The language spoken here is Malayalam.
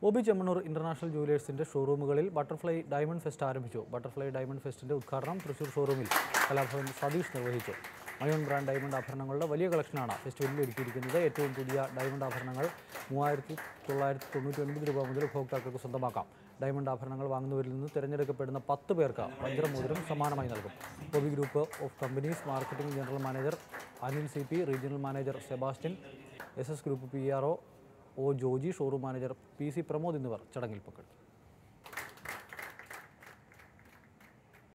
ഒബി ചെമ്മണ്ണൂർ ഇന്റർനാഷണൽ ജുവലേഴ്സിന്റെ ഷോറൂമുകളിൽ ബട്ടർഫ്ലൈ ഡയമണ്ട് ഫെസ്റ്റ് ആരംഭിച്ചു ബട്ടർഫ്ലൈ ഡയമണ്ട് ഫെസ്റ്റിന്റെ ഉദ്ഘാടനം തൃശൂർ ഷോറൂമിൽ കലാഭവൻ സതീഷ് നിർവഹിച്ചു മയോൺ ബ്രാൻഡ് ഡയമണ്ട് ആഭരണങ്ങളുടെ വലിയ കളക്ഷനാണ് ഫെസ്റ്റിവലിൽ ഒരുക്കിയിരിക്കുന്നത് ഏറ്റവും പുതിയ ഡയമണ്ട് ആഭരണങ്ങൾ മൂവായിരത്തി തൊള്ളായിരത്തി തൊണ്ണൂറ്റി ഒൻപത് രൂപ മുതൽ ഉപഭോക്താക്കൾക്ക് സ്വന്തമാക്കാം ഡയമണ്ട് ആഭരണങ്ങൾ വാങ്ങുന്നവരിൽ നിന്ന് തിരഞ്ഞെടുക്കപ്പെടുന്ന പത്ത് പേർക്ക് വജ്രമോതിരം സമ്മാനമായി നൽകും ഒബി group of companies marketing general manager Anil C P regional manager Sebastian S S group P R O O Joji showroom manager P C Pramod എന്നിവർ ചടങ്ങിൽ പങ്കെടുത്തു